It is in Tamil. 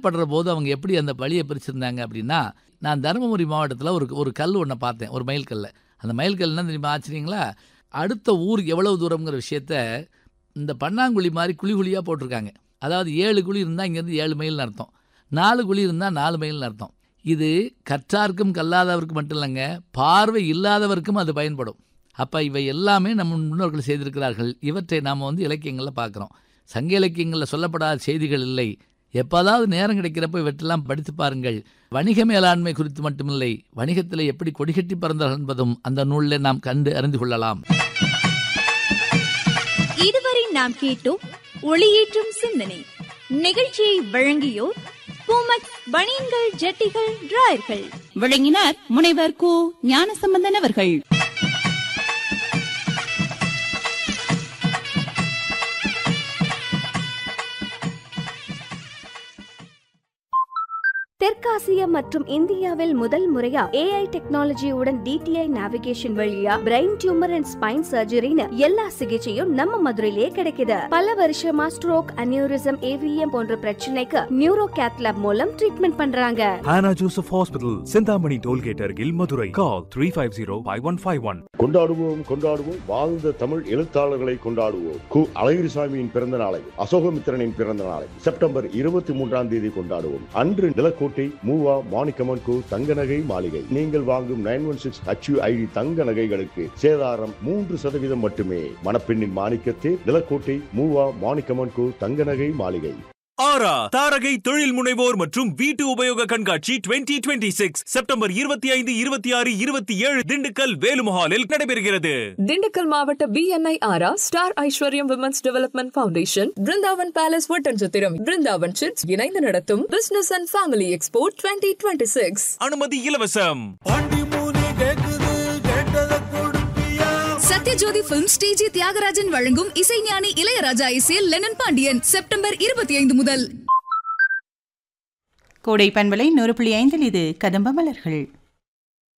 துயரப்படுற போது அவங்க எப்படி அந்த வழியை பிரிச்சிருந்தாங்க அப்படின்னா நான் தருமபுரி மாவட்டத்தில் ஒரு ஒரு கல் ஒன்றை பார்த்தேன் ஒரு மைல் கல்லை அந்த மைல் கல் என்ன தெரியுமா ஆச்சுங்களா அடுத்த ஊர் எவ்வளவு தூரம்ங்கிற விஷயத்த இந்த பன்னாங்குழி மாதிரி குழி குழியாக போட்டிருக்காங்க அதாவது ஏழு குழி இருந்தால் இங்கேருந்து ஏழு மைல்னு அர்த்தம் நாலு குழி இருந்தால் நாலு மைல்னு அர்த்தம் இது கற்றார்க்கும் கல்லாதவருக்கு மட்டும் இல்லைங்க பார்வை இல்லாதவருக்கும் அது பயன்படும் அப்போ இவை எல்லாமே நம்ம முன்னோர்கள் செய்திருக்கிறார்கள் இவற்றை நாம் வந்து இலக்கியங்களில் பார்க்குறோம் சங்க இலக்கியங்களில் சொல்லப்படாத செய்திகள் இல்லை எப்போதாவது நேரம் கிடைக்கிறப்ப இவற்றெல்லாம் படித்து பாருங்கள் வணிக மேலாண்மை குறித்து மட்டுமில்லை வணிகத்தில் எப்படி கொடிகட்டி பறந்தார்கள் என்பதும் அந்த நூலில் நாம் கண்டு அறிந்து கொள்ளலாம் இதுவரை நாம் கேட்டோம் ஒளியேற்றும் சிந்தனை நிகழ்ச்சியை வழங்கியோர் பூமக் பனியன்கள் ஜட்டிகள் டிராயர்கள் விளங்கினார் முனைவர் கு ஞானசம்பந்தன் அவர்கள் தெற்காசிய மற்றும் இந்தியாவில் முதல் முறையா ஏஐ டெக்னாலஜியுடன் டிடிஐ நேவிகேஷன் வழியா பிரெயின் டியூமர் அண்ட் ஸ்பைன் சர்ஜரின்னு எல்லா சிகிச்சையும் நம்ம மதுரையிலே கிடைக்குது பல வருஷமா ஸ்ட்ரோக் அனியூரிசம் ஏவிஎம் போன்ற பிரச்சனைக்கு நியூரோ கேத்லாப் மூலம் ட்ரீட்மெண்ட் பண்றாங்க Hannah Joseph Hospital, Sindhamani Tollgate Argil, Madurai. Call 350-5151. கொண்டாடுவோம் கொண்டாடுவோம் வாழ்ந்த தமிழ் எழுத்தாளர்களை கொண்டாடுவோம் கு அழகிரிசாமியின் பிறந்த நாளை அசோகமித்திரனின் பிறந்த நாளை செப்டம்பர் இருபத்தி மூன்றாம் தேதி கொண்டாடுவோம் அன்று நிலக்கோட்டை மூவா மாணிக்கமன் கு தங்க நகை மாளிகை நீங்கள் வாங்கும் நைன் ஒன் சிக்ஸ் ஐடி தங்க நகைகளுக்கு சேதாரம் மூன்று சதவீதம் மட்டுமே மணப்பெண்ணின் மாணிக்கத்தே நிலக்கோட்டை மூவா மாணிக்கமன் கு தங்க நகை மாளிகை ஆரா தாரகை தொழில் முனைவோர் மற்றும் வீட்டு உபயோக கண்காட்சி 2026 செப்டம்பர் இருபத்தி ஐந்து இருபத்தி ஆறு இருபத்தி ஏழு திண்டுக்கல் வேலுமஹாலில் நடைபெறுகிறது திண்டுக்கல் மாவட்ட BNI Aura star Aishwaryam women's development foundation Brindavan palace Oddanchatram Brindavan chits இணைந்து நடத்தும் business and family expo twenty twenty six அனுமதி இலவசம் சத்யஜோதி பிலிம் ஸ்டேஜி தியாகராஜன் வழங்கும் இசைஞானி இளையராஜா இசையில் லெனன் பாண்டியன் செப்டம்பர் இருபத்தி ஐந்து முதல் கோடை பண்பலை நூறு புள்ளி ஐந்தில் இது கதம்ப மலர்கள்